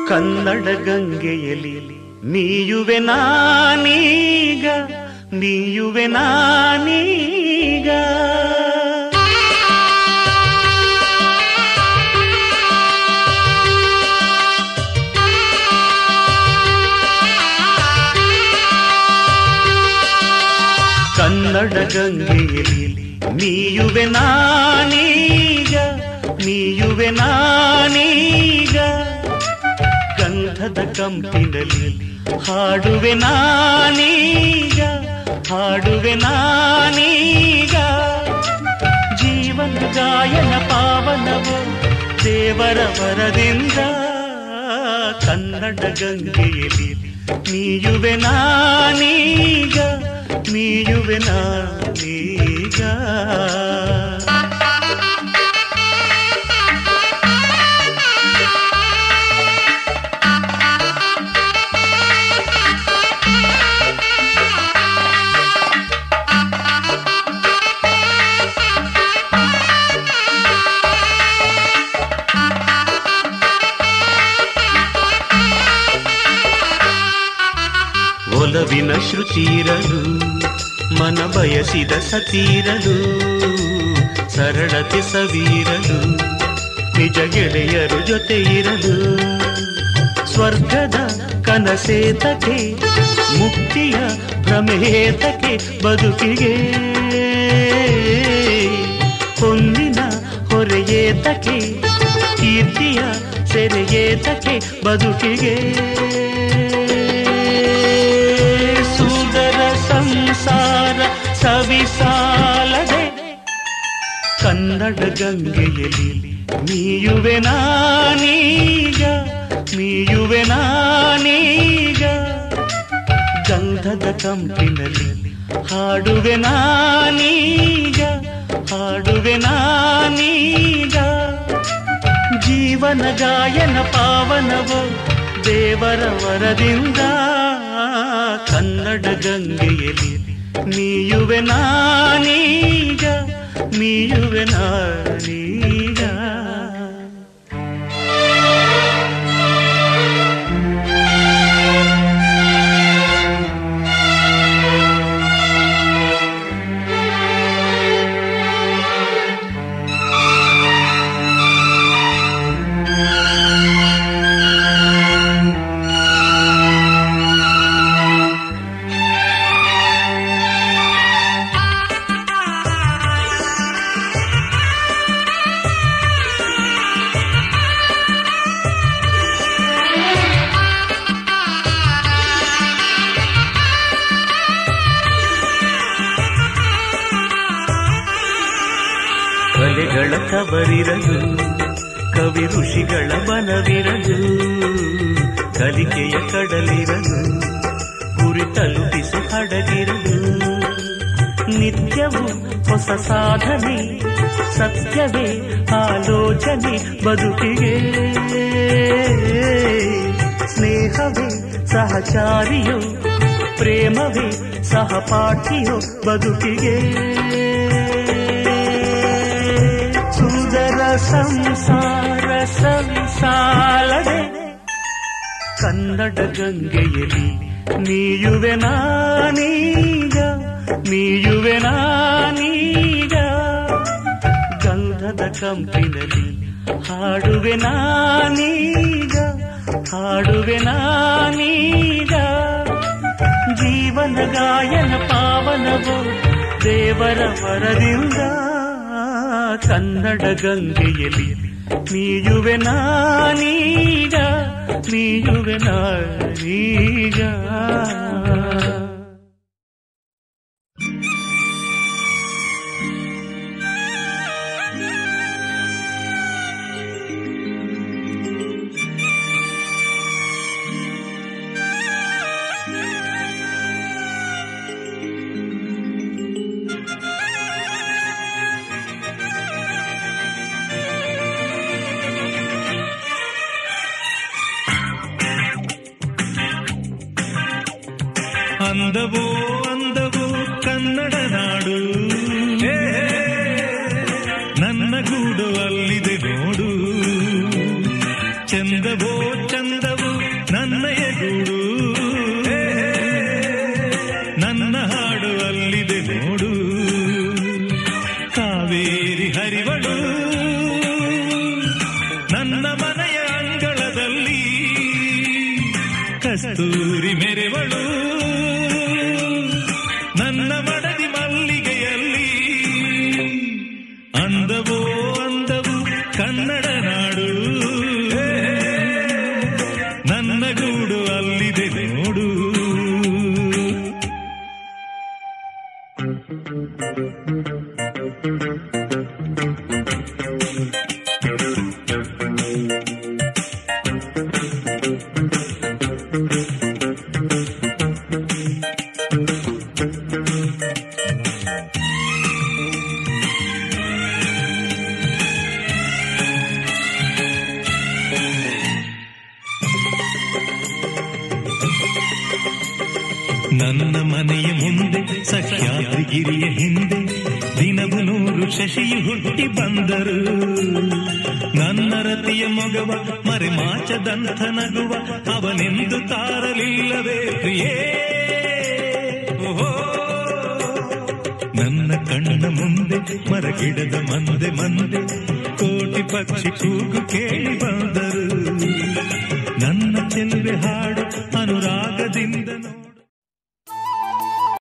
ಕನ್ನಡ ಗಂಗೆಯಲಿ ನೀಯುವೆ ನಾನೀಗ ನೀಯುವೆ ನಾನೀಗ ಕನ್ನಡ ಗಂಗೆಯಲಿ ನೀಯುವೆ ನಾನೀಗ ನೀಯುವೆ ನಾನೀಗ ಗಂಧದ ಕಂಪಿನಲ್ಲಿ ಹಾಡುವೆ ನಾನೀಗ ಹಾಡುವೆ ನಾನೀಗ ಜೀವನ ಗಾಯನ ಪಾವನವು ದೇವರ ವರದಿಂದ ಕನ್ನಡ ಗಂಗೆಯಲ್ಲಿ ನೀಯುವೆ ನಾನೀಗ ನೀಯುವೆ ನಾನೀಗ ಒಲವಿನ ಶ್ರುತಿರಲು ಮನ ಬಯಸಿದ ಸತೀರಲು ಸರಳತೆ ಸವೀರಲು ನಿಜ ಗೆಳೆಯರು ಜೊತೆ ಇರಲು ಸ್ವರ್ಗದ ಕನಸೇತಕ್ಕೆ ಮುಕ್ತಿಯ ಭ್ರಮೇತಕ್ಕೆ ಬದುಕಿಗೆ ಹೊನ್ನಿನ ಹೊರೆಯೇತಕ್ಕೆ ಕೀರ್ತಿಯ ಸೆರೆಯೇತಕ್ಕೆ ಬದುಕಿಗೆ ಸುಂದರ ಸಂಸಾರ ಸವಿಸಾಲದೆ ಕನ್ನಡ ಗಂಗೆಯಲ್ಲಿ ನೀಯುವೆ ನಾನೀಗ ನೀಯುವೆ ನಾನೀಗ ಗಂಧದ ಕಂಪಿನಲ್ಲಿ ಹಾಡುವೆ ನಾನೀಗ ಹಾಡುವೆ ನಾನೀಗ ಜೀವನ ಗಾಯನ ಪಾವನವೋ ದೇವರ ವರದಿಂದ ಕನ್ನಡ ಗಂಗೆಯಲ್ಲಿ ನೀಯುವೆ ನಾನೀಗ ನೀಯುವೆ ನಾನೀಗ ಕಲೆಗಳ ಕವರಿರಲು ಕವಿ ಋಷಿಗಳ ಬನವಿರಲು ಕಲಿಕೆಯ ಕಡಲಿರಲು ಗುರಿ ತಲುಪಿಸಿ ಹಡಗಿರಲು ನಿತ್ಯವೂ ಹೊಸ ಸಾಧನೆ ಸತ್ಯವೇ ಆಲೋಚನೆ ಬದುಕಿಗೆ ಸ್ನೇಹವೇ ಸಹಚಾರಿಯೋ ಪ್ರೇಮವೇ ಸಹಪಾಠಿಯೋ ಬದುಕಿಗೆ ಸುಂದರ ಸಂಸಾರ ಸಂಸಾಲದೆ ಕನ್ನಡ ಗಂಗೆಯಲ್ಲಿ ನೀಯುವೆ ನಾನೀಗ ನೀಯುವೆ ನಾನೀಗ ಗಂಧದ ಕಂಪಿನಲ್ಲಿ ಹಾಡುವೆ ನಾನೀಗ ಹಾಡುವೆ ನಾನೀಗ ಜೀವನ ಗಾಯನ ಪಾವನವೋ ದೇವರ ವರದಿಂದ ಕನ್ನಡ ಗಂಗೆಯಲ್ಲಿ ನೀಯುವೆ ನಾನೀಗ ನೀಯುವೆ ನಾನೀಗ ಅಂದವೋ ಅಂದವೋ ಕನ್ನಡ ನಾಡು ಹೇ, ನನ್ನ ಗೂಡು ಅಲ್ಲಿದೆ ನೋಡು ಚಂದವೋ ಚಂದವೋ ತೂರಿ ಮೆರೆವಳು ನನ್ನ ಮಡದಿ ಮಲ್ಲಿಗೆಯಲ್ಲಿ ಅಂದವೋ ಅಂದವು ಕನ್ನಡ ನಾಡು ನನ್ನ ಗೂಡು ಅಲ್ಲಿದೆ ನೋಡು ನನ್ನ ಮನೆಯ ಮುಂದೆ ಸಹ್ಯಾದ್ರಿಗಿರಿಯ ಹಿಂದೆ ದಿನವು ನೂರು ಶಶಿಯು ಹುಟ್ಟಿ ಬಂದರು ನನ್ನ ರತಿಯ ಮೊಗವ ಮರೆ ಮಾಚದಂಥ ನಗುವ ಅವನೆಂದು ತಾರಲಿಲ್ಲವೇ ಪ್ರಿಯೇ ಓಹೋ ನನ್ನ ಕಣ್ಣ ಮುಂದೆ ಮರಗಿಡದ ಮಂದೆ ಮಂದೆ ಕೋಟಿ ಪಕ್ಷಿ ಕೂಗು ಕೇಳಿ ಬಂದರು ನನ್ನ ಚೆಲುವೆ ಹಾಡು